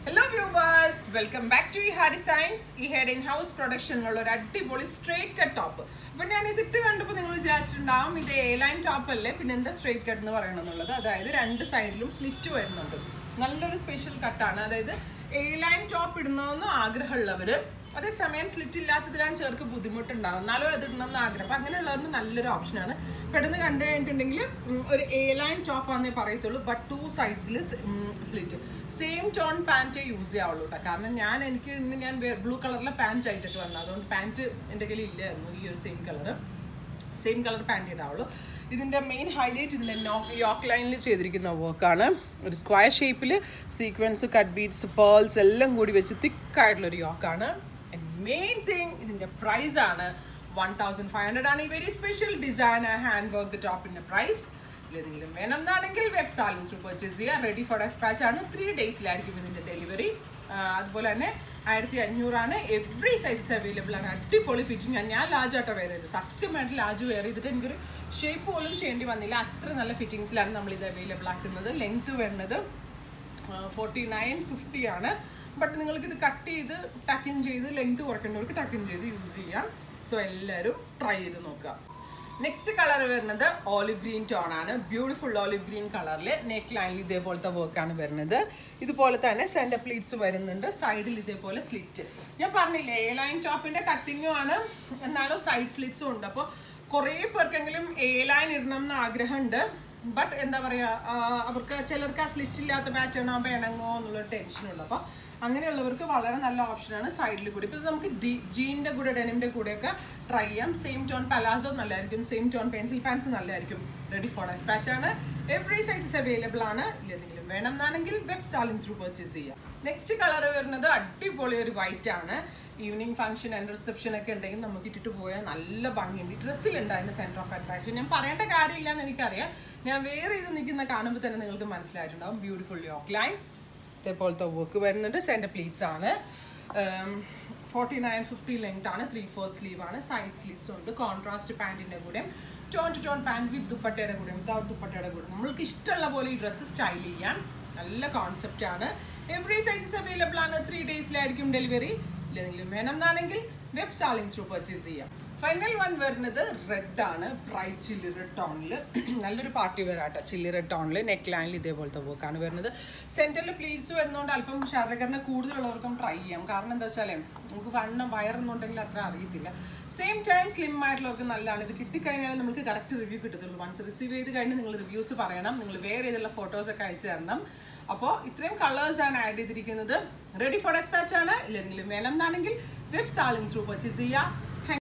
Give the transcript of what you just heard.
hello viewers welcome back to ഈ ഹാ designs ഈ ഹെഡ് ഇൻ ഹൗസ് പ്രൊഡക്ഷനിലുള്ള ഒരു അടിപൊളി സ്ട്രേറ്റ് കട്ട് ടോപ്പ് അപ്പൊ ഞാൻ ഇതിട്ട് കണ്ടപ്പോൾ നിങ്ങൾ വിചാരിച്ചിട്ടുണ്ടാവും ഇത് എ ലൈൻ ടോപ്പ് അല്ലേ പിന്നെ എന്താ സ്ട്രേറ്റ് കട്ട് എന്ന് പറയണം എന്നുള്ളത് അതായത് രണ്ട് സൈഡിലും സ്ലിറ്റ് വരുന്നുണ്ട് നല്ലൊരു സ്പെഷ്യൽ കട്ടാണ് അതായത് എ ലൈൻ ടോപ്പ് ഇടണമെന്ന് ആഗ്രഹമുള്ളവര് അതേസമയം സ്ലിറ്റ് ഇല്ലാത്തതിലാണ് ചേർക്ക് ബുദ്ധിമുട്ടുണ്ടാവും എന്നാലും അത് ഇടണമെന്ന് ആഗ്രഹം അപ്പം അങ്ങനെയുള്ളവർക്ക് നല്ലൊരു ഓപ്ഷനാണ് പെട്ടെന്ന് കണ്ടു കഴിഞ്ഞിട്ടുണ്ടെങ്കിൽ ഉം, ഒരു എ ലൈൻ ടോപ്പ് ആണെന്നേ പറയത്തുള്ളൂ ബട്ട് ടു സൈഡ്സിൽ സ്ലിറ്റ് സെയിം ടോൺ പാൻറ്റേ യൂസ് ചെയ്യാവുള്ളൂ കേട്ടോ കാരണം ഞാൻ എനിക്ക് ഇന്ന് ഞാൻ ബ്ലൂ കളറിലെ പാൻറ്റ് ആയിട്ടിട്ട് വന്നത് അതുകൊണ്ട് പാൻറ്റ് എൻ്റെ കയ്യിൽ ഇല്ലായിരുന്നു ഈ ഒരു same colour same colour pant ഇടാവുള്ളൂ ഇതിൻ്റെ മെയിൻ ഹൈലൈറ്റ് ഇതിൻ്റെ യോക്ക് ലൈനിൽ ചെയ്തിരിക്കുന്ന വർക്കാണ് ഒരു സ്ക്വയർ ഷേപ്പിൽ സീക്വൻസ് കട്ട് ബീഡ്സ് പേൾസ് എല്ലാം കൂടി വെച്ച് തിക്കായിട്ടുള്ളൊരു യോക്കാണ് മെയിൻ തിങ് ഇതിൻ്റെ പ്രൈസ് ആണ് വൺ തൗസൻഡ് ഫൈവ് ഹൺഡ്രഡ് ആണ് ഈ very special design hand work ടോപ്പിൻ്റെ പ്രൈസ് ഏതെങ്കിലും വേണം എന്നാണെങ്കിൽ വെബ് സാലിംഗ് ത്രൂ പർച്ചേസ് ചെയ്യുക റെഡി ഫോർ ഡെസ്പാച്ച് ആണ് ത്രീ ഡേയ്സിലായിരിക്കും ഇതിൻ്റെ ഡെലിവറി അതുപോലെ തന്നെ ആയിരത്തി അഞ്ഞൂറാണ് എവറി സൈസസ് അവൈലബിൾ ആണ് അടിപൊളി ഫിറ്റിംഗ് ആണ് ഞാൻ ലാജ് ആട്ടോ വെയർ ചെയ്തത് സത്യമായിട്ട് ലാജ് വെയർ ചെയ്തിട്ട് എനിക്കൊരു ഷേപ്പ് പോലും ചെയ്യേണ്ടി വന്നില്ല അത്ര നല്ല ഫിറ്റിങ്സിലാണ് നമ്മൾ ഇത് അവൈലബിൾ ആക്കുന്നത് ലെങ്ത് വരുന്നത് ഫോർട്ടി നയൻ ഫിഫ്റ്റി ആണ് ബട്ട് നിങ്ങൾക്ക് ഇത് കട്ട് ചെയ്ത് ടക്കിൻ ചെയ്ത് ലെങ്ത് കുറയ്ക്കേണ്ടവർക്ക് ടക്കിൻ ചെയ്ത് യൂസ് ചെയ്യാം സോ എല്ലാവരും ട്രൈ ചെയ്ത് നോക്കുക നെക്സ്റ്റ് കളർ വരുന്നത് ഓലിവ് ഗ്രീൻ ടോൺ ആണ് ബ്യൂട്ടിഫുൾ ഓലിവ് ഗ്രീൻ കളറിൽ നെക്ക് ലൈനിൽ ഇതേപോലത്തെ വർക്കാണ് വരുന്നത് ഇതുപോലെ തന്നെ സെൻറ്റർ പ്ലീറ്റ്സ് വരുന്നുണ്ട് സൈഡിൽ ഇതേപോലെ സ്ലിറ്റ് ഞാൻ പറഞ്ഞില്ലേ എ ലൈൻ ടോപ്പിന്റെ കട്ടിങ്ങും ആണ് എന്നാലും സൈഡ് സ്ലിറ്റ്സും ഉണ്ട് അപ്പോൾ കുറേ പേർക്കെങ്കിലും എ ലൈൻ ഇടണം എന്ന് ആഗ്രഹമുണ്ട് ബട്ട് എന്താ പറയുക അവർക്ക് ചിലർക്ക് ആ സ്ലിറ്റ് ഇല്ലാത്ത പാറ്റേൺ ആകുമ്പോൾ ഇണങ്ങോ എന്നുള്ളൊരു ടെൻഷനുണ്ട് അപ്പോൾ അങ്ങനെയുള്ളവർക്ക് വളരെ നല്ല ഓപ്ഷനാണ് സൈഡിൽ കൂടി ഇപ്പോൾ നമുക്ക് ഡി ജീൻ്റെ കൂടെ ഡെനിമിൻ്റെ കൂടെയൊക്കെ ട്രൈ ചെയ്യാം സെയിം ടോൺ പലാസോ നല്ലതായിരിക്കും സെയിം ടോൺ പെൻസിൽ പാൻസ് നല്ലതായിരിക്കും റെഡി ഫോർ ഡെസ്പാച്ച് ആണ് എവറി സൈസസ് അവൈലബിൾ ആണ് ഇല്ലെന്തെങ്കിലും വേണം എന്നാണെങ്കിൽ വെബ് സാലിംഗ് ത്രൂ പർച്ചേസ് ചെയ്യാം നെക്സ്റ്റ് കളർ വരുന്നത് അടിപൊളി ഒരു വൈറ്റ് ആണ് ഈവനിങ് ഫംഗ്ഷൻ ആൻഡ് റിസപ്ഷൻ ഒക്കെ ഉണ്ടെങ്കിൽ നമുക്ക് ഇട്ടിട്ട് പോയാൽ നല്ല ഭംഗിയുണ്ട് ഡ്രസ്സിലുണ്ട് അതിൻ്റെ സെൻറ്റർ ഓഫ് അട്രാക്ഷൻ ഞാൻ പറയേണ്ട കാര്യമില്ല എന്ന് എനിക്കറിയാം ഞാൻ വേറെ ഇത് നിൽക്കുന്ന കാണുമ്പോൾ തന്നെ നിങ്ങൾക്ക് മനസ്സിലായിട്ടുണ്ടാവും ബ്യൂട്ടിഫുൾ യോക്ക് ലൈൻ ഇതേപോലത്തെ വർക്ക് വരുന്നുണ്ട് സെൻറ്റർ പ്ലീറ്റ്സ് ആണ് ഫോർട്ടി നയൻ ഫിഫ്റ്റി ലെങ്ത് ആണ് ത്രീ ഫോർത്ത് സ്ലീവ് ആണ് സൈഡ് സ്ലീവ്സ് ഉണ്ട് കോൺട്രാസ്റ്റ് പാൻറ്റിൻ്റെ കൂടെ tone to tone pant with ദുപ്പട്ടയുടെ കൂടെ വിത്തൗട്ട് ദുപ്പട്ടയുടെ കൂടെ നമ്മൾക്ക് ഇഷ്ടമുള്ള പോലെ ഈ ഡ്രസ്സ് സ്റ്റൈൽ ചെയ്യാം നല്ല കോൺസെപ്റ്റ് ആണ് എവറി സൈസസ് അവൈലബിൾ ആണ് ത്രീ ഡേയ്സിലായിരിക്കും ഡെലിവറി ഇല്ലെങ്കിലും വേണം എന്നാണെങ്കിൽ വെബ് സാലിംഗ് ത്രൂ പർച്ചേസ് ചെയ്യാം ഫൈനൽ വൺ വരുന്നത് റെഡ് ആണ് ബ്രൈറ്റ് ചില്ലി റെഡ് ടോണിൽ നല്ലൊരു പാർട്ടി വെയർ ആട്ടോ ചില്ലി റെഡ് ടോണിൽ നെക്ക് ലൈനിൽ ഇതേപോലത്തെ വർക്കാണ് വരുന്നത് സെൻറ്ററിൽ പ്ലീറ്റ്സ് വരുന്നതുകൊണ്ട് അല്പം ശരീരഘടന കൂടുതലുള്ളവർക്കും ട്രൈ ചെയ്യാം കാരണം എന്താ വെച്ചാൽ നമുക്ക് വണ്ണം വയറൊന്നുണ്ടെങ്കിൽ അത്ര അറിയത്തില്ല സെയിം ടൈം സ്ലിം ആയിട്ടുള്ളവർക്ക് നല്ലതാണ് ഇത് കിട്ടിക്കഴിഞ്ഞാൽ നമുക്ക് കറക്റ്റ് റിവ്യൂ കിട്ടത്തുള്ളൂ വൺസ് റിസീവ് ചെയ്ത് കഴിഞ്ഞ് നിങ്ങൾ റിവ്യൂസ് പറയണം നിങ്ങൾ വേറെ ചെയ്തുള്ള ഫോട്ടോസൊക്കെ അയച്ചു തരണം അപ്പോൾ ഇത്രയും കളേഴ്സ് ആണ് ആഡ് ചെയ്തിരിക്കുന്നത് റെഡി ഫോർ ഡെസ്പാച്ച് ആണ് ഇല്ലെങ്കിലും വേണം എന്നാണെങ്കിൽ വെബ് സാലിംഗ് ത്രൂ പർച്ചേസ് ചെയ്യുക